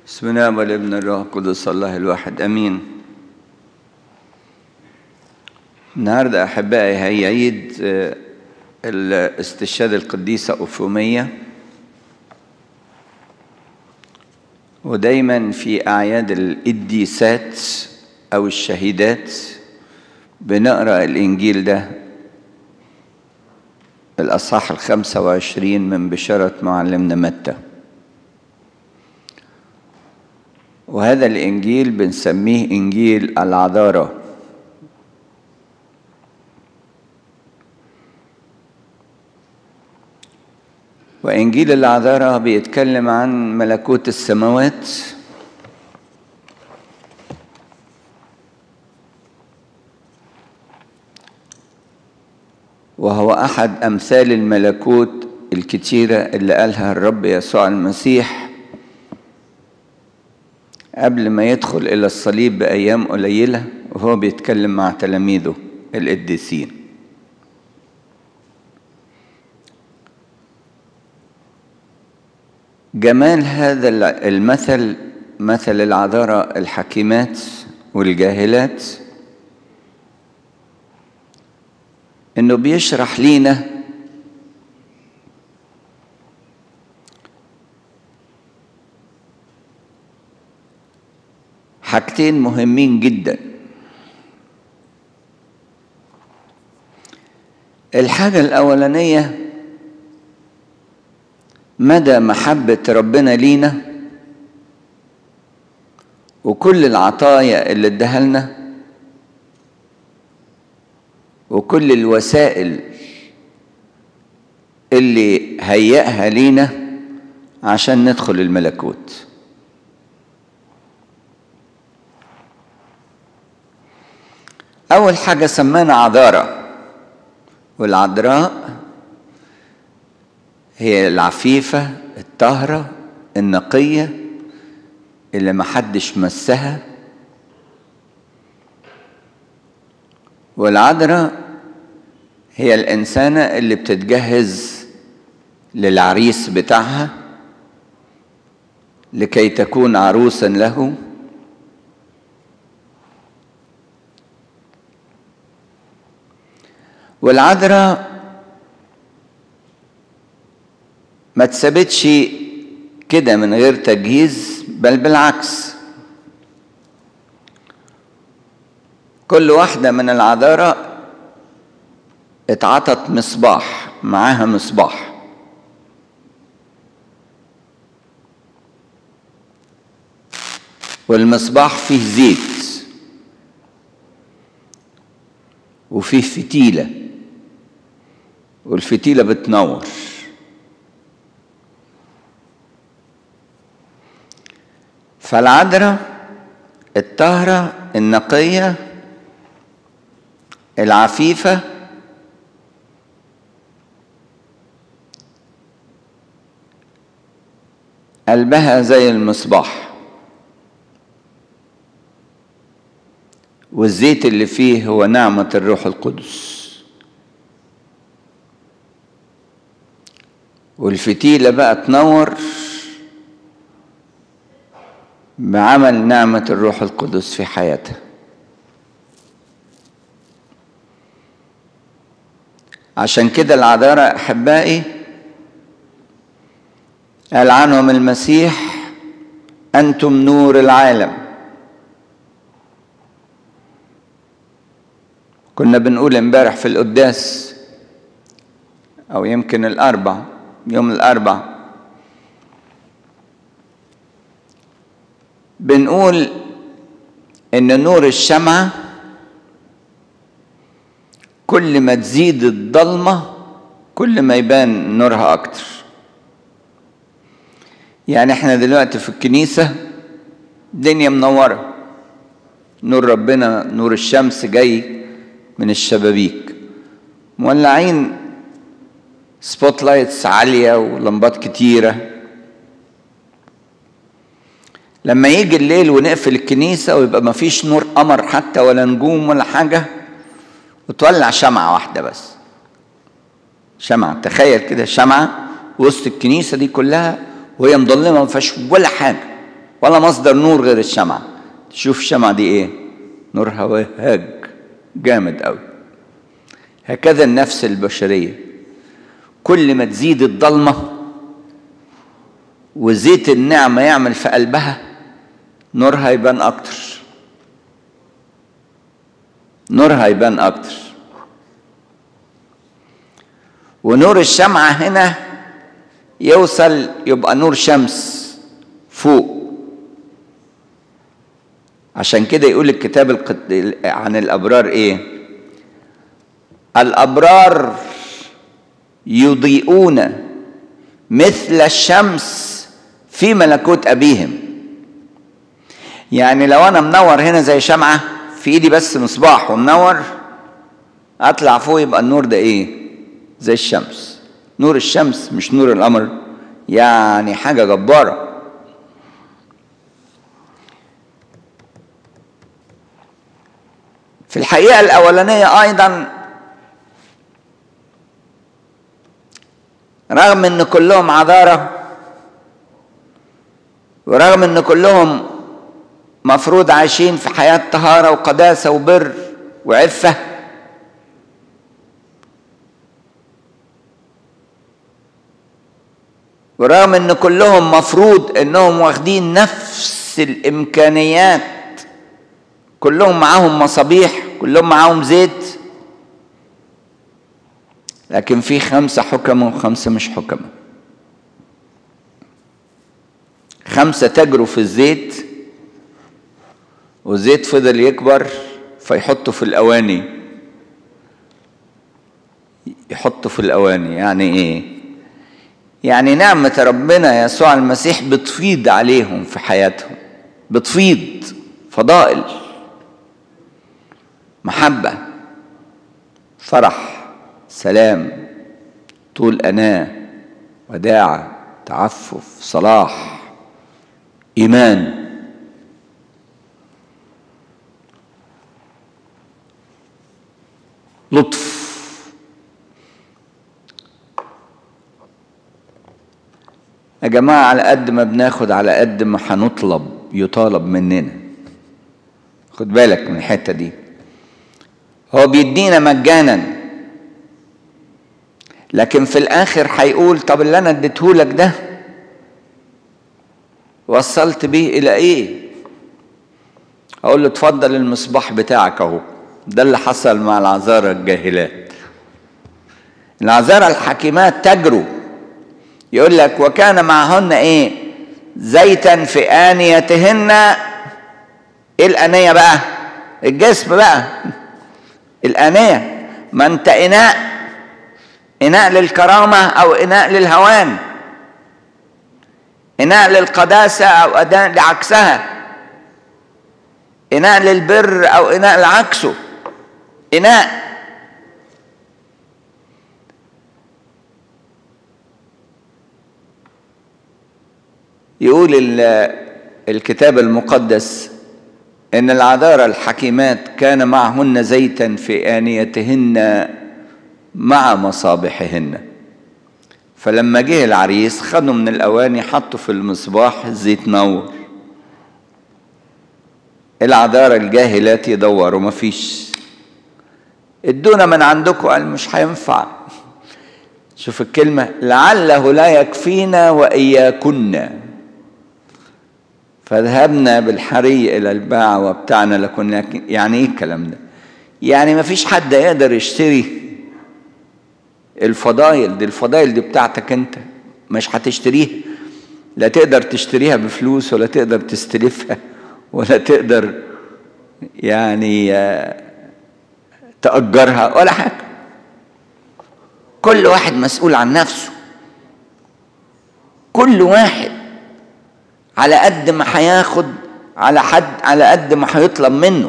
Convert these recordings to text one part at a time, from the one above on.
بسم الله والابن الروح القدس الله الواحد امين النهارده احبائي هي عيد آه، الاستشهاد القديسه اوفوميه ودايما في اعياد القديسات او الشهيدات بنقرا الانجيل ده الاصحاح الخمسه وعشرين من بشاره معلمنا متى وهذا الإنجيل بنسميه إنجيل العذارى وإنجيل العذارى بيتكلم عن ملكوت السماوات وهو أحد أمثال الملكوت الكتيرة اللي قالها الرب يسوع المسيح قبل ما يدخل إلى الصليب بأيام قليلة وهو بيتكلم مع تلاميذه القديسين جمال هذا المثل مثل العذارى الحكيمات والجاهلات انه بيشرح لينا حاجتين مهمين جدا الحاجة الأولانية مدى محبة ربنا لينا وكل العطايا اللي اداها لنا وكل الوسائل اللي هيأها لينا عشان ندخل الملكوت أول حاجة سمانا عذارة والعذراء هي العفيفة الطاهرة النقية اللي محدش مسها والعذراء هي الإنسانة اللي بتتجهز للعريس بتاعها لكي تكون عروسا له والعذراء ما تثبتش كده من غير تجهيز بل بالعكس كل واحدة من العذارى اتعطت مصباح معاها مصباح والمصباح فيه زيت وفيه فتيله والفتيلة بتنور فالعذراء الطاهرة النقية العفيفة قلبها زي المصباح والزيت اللي فيه هو نعمة الروح القدس والفتيلة بقى تنور بعمل نعمة الروح القدس في حياتها عشان كده العذارى أحبائي قال عنهم المسيح أنتم نور العالم كنا بنقول امبارح في القداس أو يمكن الأربع يوم الأربع بنقول إن نور الشمعة كل ما تزيد الضلمة كل ما يبان نورها أكتر يعني احنا دلوقتي في الكنيسة الدنيا منورة نور ربنا نور الشمس جاي من الشبابيك مولعين سبوت لايتس عالية ولمبات كتيرة لما يجي الليل ونقفل الكنيسة ويبقى مفيش نور قمر حتى ولا نجوم ولا حاجة وتولع شمعة واحدة بس شمعة تخيل كده شمعة وسط الكنيسة دي كلها وهي مضلمة ما فيهاش ولا حاجة ولا مصدر نور غير الشمعة تشوف الشمعة دي ايه نورها وهاج جامد قوي هكذا النفس البشرية كل ما تزيد الضلمة وزيت النعمة يعمل في قلبها نورها يبان أكتر نورها يبان أكتر ونور الشمعة هنا يوصل يبقى نور شمس فوق عشان كده يقول الكتاب القد... عن الأبرار إيه الأبرار يضيئون مثل الشمس في ملكوت أبيهم يعني لو أنا منور هنا زي شمعة في إيدي بس مصباح ومنور أطلع فوق يبقى النور ده إيه زي الشمس نور الشمس مش نور القمر يعني حاجة جبارة في الحقيقة الأولانية أيضا رغم ان كلهم عذارة ورغم ان كلهم مفروض عايشين في حياة طهارة وقداسة وبر وعفة ورغم ان كلهم مفروض انهم واخدين نفس الامكانيات كلهم معاهم مصابيح كلهم معاهم زيت لكن في خمسة حكمة وخمسة مش حكمة خمسة تجروا في الزيت والزيت فضل يكبر فيحطوا في الأواني يحطوا في الأواني يعني إيه؟ يعني نعمة ربنا يسوع المسيح بتفيض عليهم في حياتهم بتفيض فضائل محبة فرح سلام طول أناة وداعة تعفف صلاح إيمان لطف يا جماعة على قد ما بناخد على قد ما هنطلب يطالب مننا خد بالك من الحتة دي هو بيدينا مجانا لكن في الاخر هيقول طب اللي انا اديتهولك ده وصلت بيه الى ايه اقول له اتفضل المصباح بتاعك اهو ده اللي حصل مع العذارى الجاهلات العذارى الحكيمات تجروا يقول لك وكان معهن ايه زيتا في آنيتهن ايه الآنية بقى الجسم بقى الآنية ما انت إناء إناء للكرامة أو إناء للهوان إناء للقداسة أو أداء لعكسها إناء للبر أو إناء لعكسه إناء يقول الكتاب المقدس ان العذارى الحكيمات كان معهن زيتا في انيتهن مع مصابيحهن فلما جه العريس خدوا من الاواني حطوا في المصباح الزيت نور العذارى الجاهلات يدوروا مفيش ادونا من عندكم قال مش هينفع شوف الكلمة لعله لا يكفينا وإياكن فذهبنا بالحري إلى الباع وبتاعنا لكن يعني إيه الكلام ده يعني ما فيش حد يقدر يشتري الفضايل دي الفضايل دي بتاعتك أنت مش هتشتريها لا تقدر تشتريها بفلوس ولا تقدر تستلفها ولا تقدر يعني تأجرها ولا حاجة كل واحد مسؤول عن نفسه كل واحد على قد ما هياخد على حد على قد ما هيطلب منه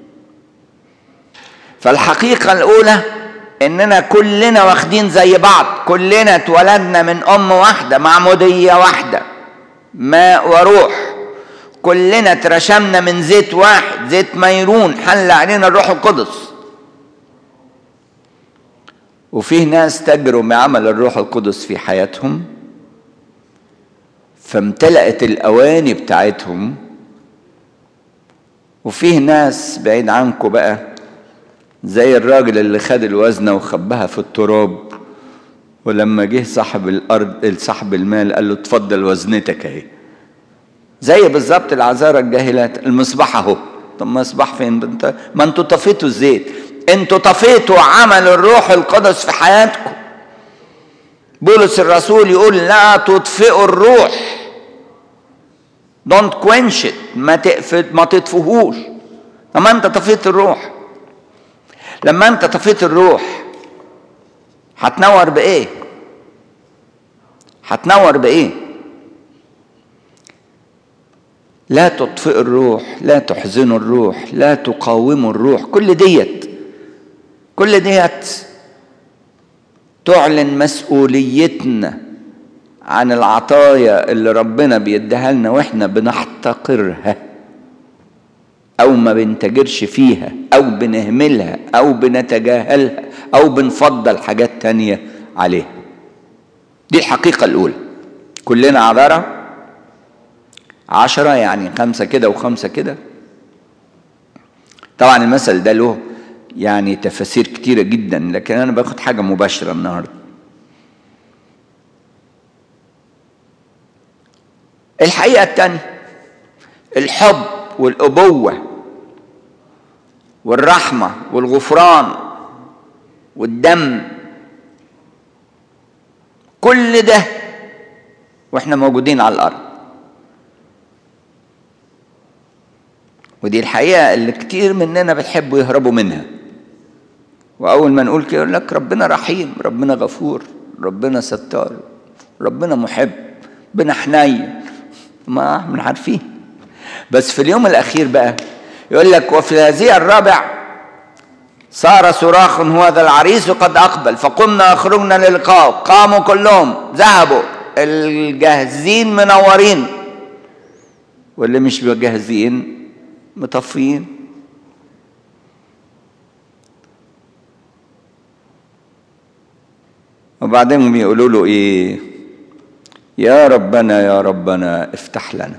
فالحقيقة الأولى إننا كلنا واخدين زي بعض كلنا اتولدنا من أم واحدة معمودية واحدة ماء وروح كلنا اترشمنا من زيت واحد زيت ميرون حل علينا الروح القدس وفيه ناس تجروا بعمل الروح القدس في حياتهم فامتلأت الأواني بتاعتهم وفيه ناس بعيد عنكم بقى زي الراجل اللي خد الوزنة وخبها في التراب ولما جه صاحب الأرض صاحب المال قال له اتفضل وزنتك اهي زي بالظبط العذارى الجاهلات المصباح اهو طب مصباح فين ما انتوا طفيتوا الزيت انتوا طفيتوا عمل الروح القدس في حياتكم بولس الرسول يقول لا تطفئوا الروح دونت quench it ما تقفل ما تطفوهوش لما انت طفيت الروح لما انت طفيت الروح هتنور بايه هتنور بايه لا تطفئوا الروح لا تحزنوا الروح لا تقاوموا الروح كل ديت كل ديت تعلن مسؤوليتنا عن العطايا اللي ربنا بيديها لنا واحنا بنحتقرها او ما بنتجرش فيها او بنهملها او بنتجاهلها او بنفضل حاجات تانية عليها دي الحقيقة الأولى كلنا عذارة عشرة يعني خمسة كده وخمسة كده طبعا المثل ده له يعني تفاسير كتيرة جدا لكن أنا باخد حاجة مباشرة النهاردة الحقيقة التانية الحب والأبوة والرحمة والغفران والدم كل ده واحنا موجودين على الأرض ودي الحقيقة اللي كتير مننا بيحبوا يهربوا منها وأول ما نقول كده يقول لك ربنا رحيم ربنا غفور ربنا ستار ربنا محب ربنا حنين ما احنا عارفين بس في اليوم الأخير بقى يقول لك وفي هذه الرابع صار صراخ هو ذا العريس قد أقبل فقمنا أخرجنا للقاء قاموا كلهم ذهبوا الجاهزين منورين واللي مش جاهزين مطفيين وبعدين بيقولوا له ايه يا ربنا يا ربنا افتح لنا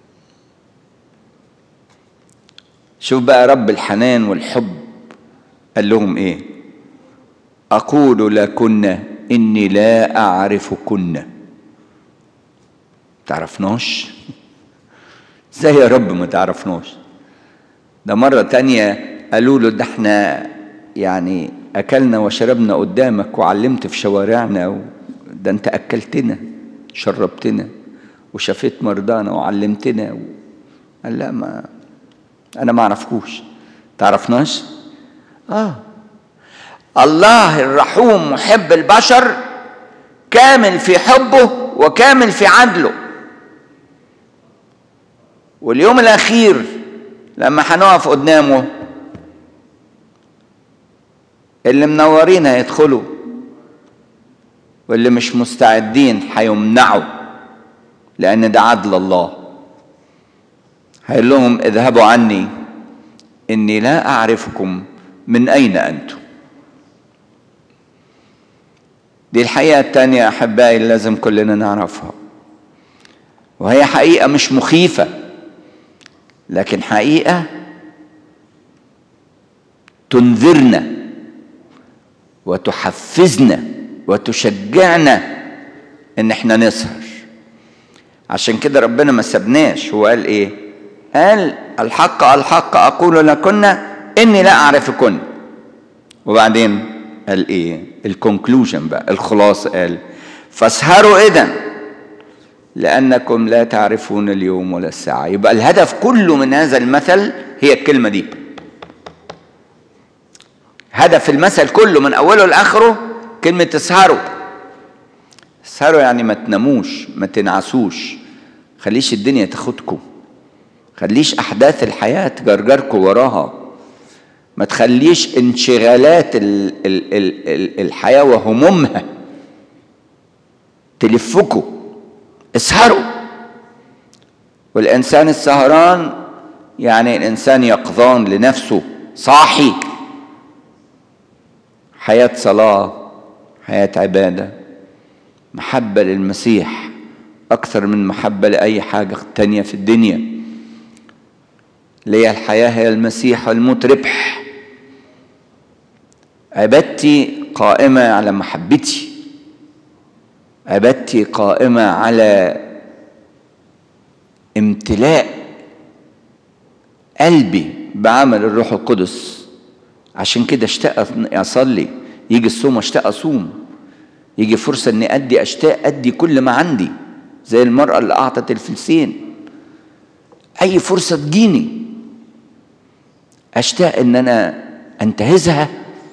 شوف بقى رب الحنان والحب قال لهم ايه اقول لكن اني لا اعرفكن تعرفناش ازاي يا رب ما تعرفناش ده مرة تانية قالوا له ده احنا يعني أكلنا وشربنا قدامك وعلمت في شوارعنا و... ده أنت أكلتنا شربتنا وشفيت مرضانا وعلمتنا و... قال لا ما أنا ما أعرفكوش تعرفناش؟ آه الله الرحوم محب البشر كامل في حبه وكامل في عدله واليوم الأخير لما هنقف قدامه اللي منورين هيدخلوا واللي مش مستعدين هيمنعوا لأن ده عدل الله هيقول لهم اذهبوا عني إني لا أعرفكم من أين أنتم دي الحقيقة التانية أحبائي اللي لازم كلنا نعرفها وهي حقيقة مش مخيفة لكن حقيقة تنذرنا وتحفزنا وتشجعنا ان احنا نسهر عشان كده ربنا ما سبناش هو قال ايه قال الحق الحق اقول لكن اني لا اعرفكن وبعدين قال ايه الكونكلوجن بقى الخلاصه قال فاسهروا اذا لأنكم لا تعرفون اليوم ولا الساعة يبقى الهدف كله من هذا المثل هي الكلمة دي هدف المثل كله من أوله لآخره كلمة اسهروا اسهروا يعني ما تناموش ما تنعسوش خليش الدنيا تاخدكم خليش أحداث الحياة تجرجركم وراها ما تخليش انشغالات ال ال ال ال الحياة وهمومها تلفكم اسهروا والإنسان السهران يعني الإنسان يقظان لنفسه صاحي حياة صلاة حياة عبادة محبة للمسيح أكثر من محبة لأي حاجة تانية في الدنيا ليا الحياة هي المسيح والموت ربح عبادتي قائمة على محبتي عبادتي قائمة على امتلاء قلبي بعمل الروح القدس عشان كده اشتاق اصلي يجي الصوم اشتاق اصوم يجي فرصة اني ادي اشتاق ادي كل ما عندي زي المرأة اللي اعطت الفلسين اي فرصة تجيني اشتاق ان انا انتهزها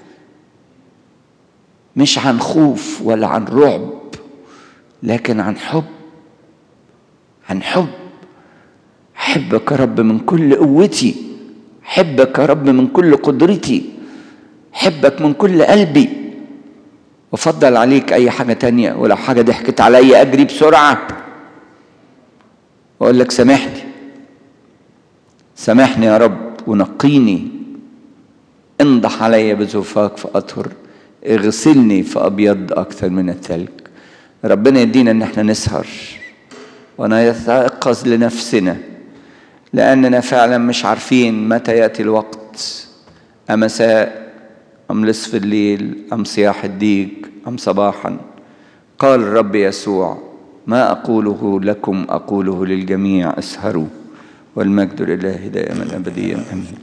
مش عن خوف ولا عن رعب لكن عن حب عن حب احبك يا رب من كل قوتي احبك يا رب من كل قدرتي احبك من كل قلبي وافضل عليك اي حاجه تانية ولو حاجه ضحكت عليا اجري بسرعه واقول لك سامحني سامحني يا رب ونقيني انضح عليا بزوفاك فاطهر اغسلني فابيض اكثر من الثلج ربنا يدينا ان احنا نسهر ونتيقظ لنفسنا لاننا فعلا مش عارفين متى ياتي الوقت امساء ام نصف الليل ام صياح الديك ام صباحا قال الرب يسوع ما اقوله لكم اقوله للجميع اسهروا والمجد لله دائما ابديا امين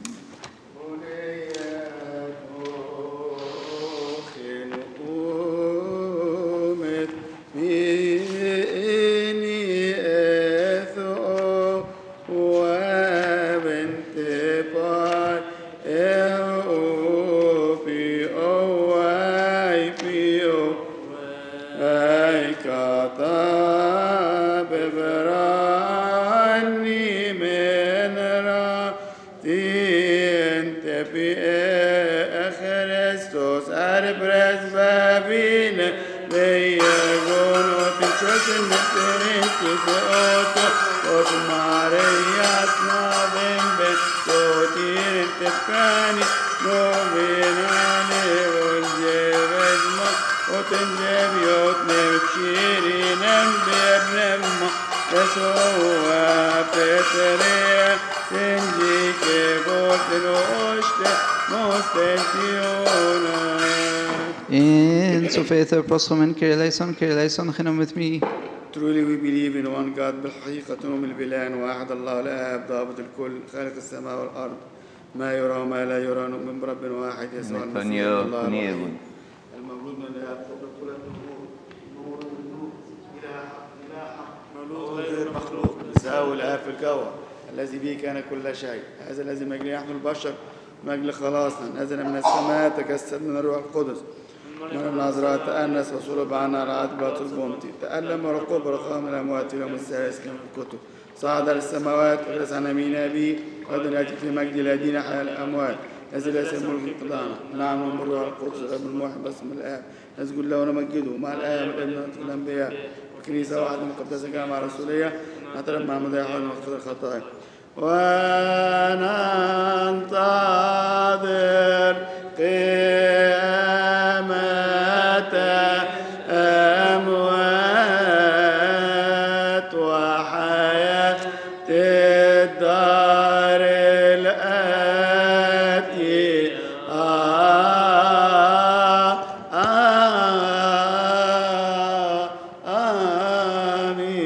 In så faith prosumen kireleison kireleison genom with me. Truly we believe in one God بالحقيقة نؤمن بالله واحد الله الآب ضابط الكل خالق السماء والأرض ما يرى وما لا يرى نؤمن برب واحد يسوع المسيح الله الوحيد المولود من الآب قبل كل الدهور نور من نور إله إله مولود غير مخلوق يساوي الآب في الجوهر الذي به كان كل شيء هذا الذي من أجله يحمل البشر من أجل خلاصنا نزل من السماء تجسد من الروح القدس من النظرات تأنس وصلب عنا رعد باطل بومتي تألم ورقوب رخاء من الأموات يوم الثالث كما في الكتب صعد للسماوات وجلس عن يمين أبيه قد يأتي في مجد الذين حيا الأموات نزل يسير ملك قضانا نعم من الروح القدس رب الموحد باسم الآب نسجد له ونمجده مع الآب والابن والأنبياء وكنيسة واحدة مقدسة جامعة رسولية نتربى مع مضيع حول مغفرة الخطايا وننتظر قيامة أموات